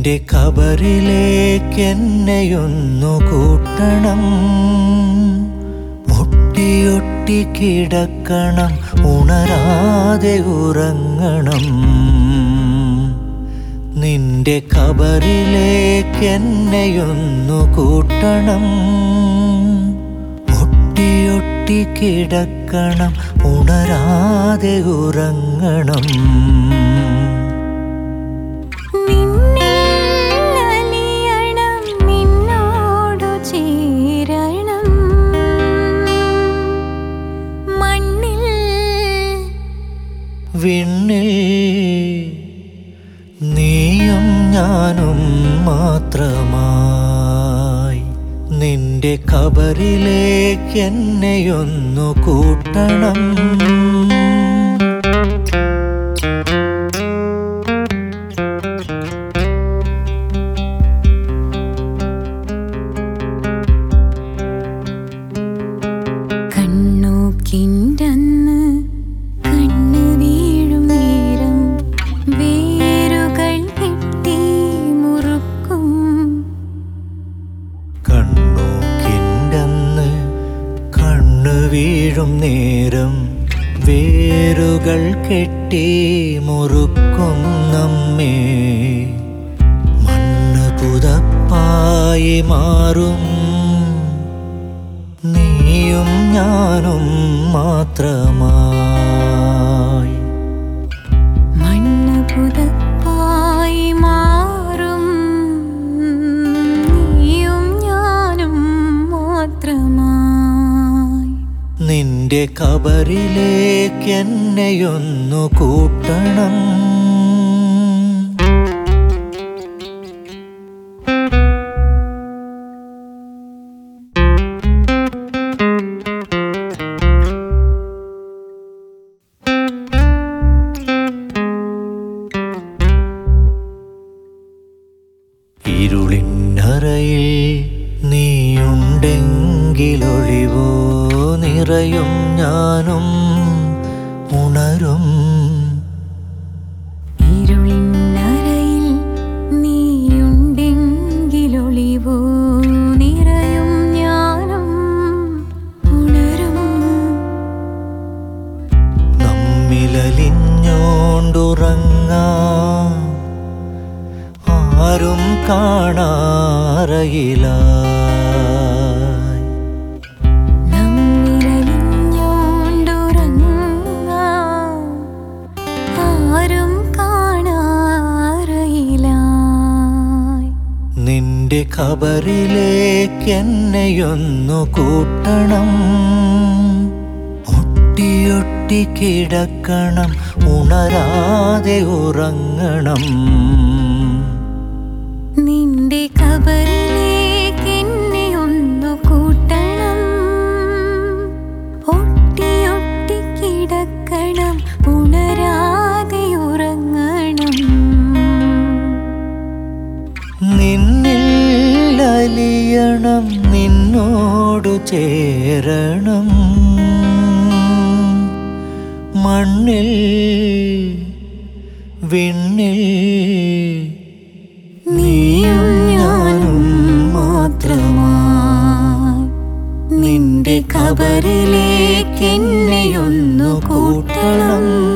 നിന്റെ കബറിലേക്കെന്നെയൊന്നു കൂട്ടണം ഒട്ടിയൊട്ടി കിടക്കണം ഉണരാതെ ഉറങ്ങണം നിന്റെ കബറിലേക്കെന്നെയൊന്നു കൂട്ടണം ഒട്ടിയൊട്ടി കിടക്കണം ഉണരാതെ ഉറങ്ങണം നിന്നിൽ അലിയണം നിന്നോടു ചേരണം മണ്ണിൽ വിണ്ണിൽ നീയും ഞാനും മാത്രമായി നിന്റെ കബറിലേക്കെന്നെയൊന്നു കൂട്ടണം കണ്ണൂക്കിൻ്റന്ന് കണ്ണു വീഴും നേരം വേരുകൾ കെട്ടി മുറുക്കും കണ്ണൂക്കിൻ്റന്ന് കണ്ണു വീഴും നേരം വേരുകൾ കെട്ടി മുറുക്കും നമ്മെ മണ്ണ് പുതപ്പായി മാറും നീയും ഞാനും മാത്രമായി മണ്ണ് പുതപ്പായി മാറും നീയും ഞാനും മാത്രമായി നിന്റെ കബറിലേക്കെന്നെയൊന്നു കൂട്ടണം ഇരുളിന്നറയിൽ നീയുണ്ടെങ്കിലൊളിവോ നിറയും ഞാനും ഉണരും ഇരുളിന്നറയിൽ നീയുണ്ടെങ്കിലൊളിവോ നിറയും ഞാനും ഉണരും നമ്മിലലിഞ്ഞോണ്ടുറങ്ങാം ആരും കാണാറയിലായി നമ്മിലലിഞ്ഞോണ്ടുറങ്ങാം ആരും കാണാറയിലായി നിന്റെ ഖബറിലേക്കെന്നെയൊന്നു കൂട്ടണം ഒട്ടിയൊട്ടി കിടക്കണം ഉണരാതെ ഉറങ്ങണം നിന്റെ കബറിലേക്ക് എന്നെ ഒന്നു കൂട്ടണം ഒട്ടി ഒട്ടി കിടക്കണം ഉണരാതെ ഉറങ്ങണം നിന്നിൽ അലിയണം നിന്നോടു ചേരണം മണ്ണിൽ വിണ്ണിൽ നീയും ഞാനും മാത്രമായി നിന്റെ കബറിലേക്ക് എന്നെ ഒന്നു കൂട്ടണം